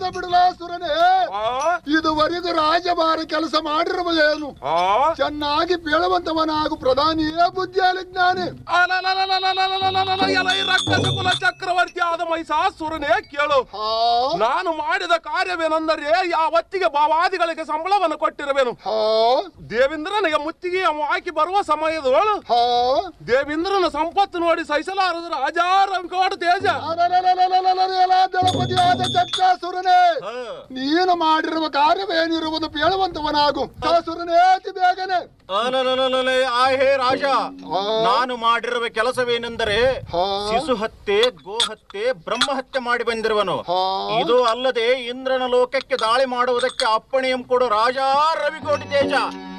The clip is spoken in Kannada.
ಹೇಳದೆ ಬಿಡಲಾಸುರನೇ ಆ, ಇದುವರೆಗೂ ರಾಜಭಾರ ಕೆಲಸ ಮಾಡಿರುವುದೇನು ಆ, ಚೆನ್ನಾಗಿ ಬೀಳುವಂತವನಾಗು ಪ್ರಧಾನಿಯೇ ಬುದ್ಧಿಯಾಲಿ ಜ್ಞಾನಿ ಅಲಲಲಲಲಲಲಲಲಲ, ಎಲೈ ರಕ್ಕಸ ಕುಲ ಚಕ್ರವರ್ತಿ ಆದ ಮೈಸಾಸುರನೇ ಕೇಳು ಹಾ ನಾನು ಮಾಡಿದ ಕಾರ್ಯವೇನೆಂದರೆ ಯಾವತ್ತಿಗೆ ಭಾವಾದಿಗಳಿಗೆ ಸಂಬಳವನ್ನು ಕೊಟ್ಟಿರುವೆನು ಹಾ ದೇವೇಂದ್ರನಿಗೆ ಮುತ್ತಿಗೆ ಹಾಕಿ ಬರುವ ಸಮಯದೊಳು ಹಾ ದೇವೇಂದ್ರನ ಸಂಪತ್ತು ನೋಡಿ ಸಹಿಸಲಾರದು ರಾಜಾರಂಕೋಡ ತೇಜ ಎಲ್ಲ ದಳಪತಿಯಾದ ಚಕ್ರಾಸುರನೇ ನೀನು ಮಾಡಿರುವ ಕಾರ್ಯವೇನಿರುವುದು ಬೀಳುವಂತವನಾಗು ಸಾಸುರನೇ ಅತಿ ಬೇಗನೆ ಅಲಲಲಲಲೆ, ಆ ಹೇ ರಾಜ ಹಾ. ನಾನು ಮಾಡಿರುವ ಕೆಲಸವೇನೆಂದರೆ ಹಾ. ಶಿಶು ಹತ್ಯೆ ಗೋ ಹತ್ಯೆ ಬ್ರಹ್ಮ ಹತ್ಯೆ ಮಾಡಿ ಬಂದಿರುವನು ಹಾ. ಇದು ಅಲ್ಲದೆ ಇಂದ್ರನ ಲೋಕಕ್ಕೆ ದಾಳಿ ಮಾಡುವುದಕ್ಕೆ ಅಪ್ಪಣೆಯಂ ಕೊಡು ರಾಜ ರವಿಕೋಟಿ ತೇಜ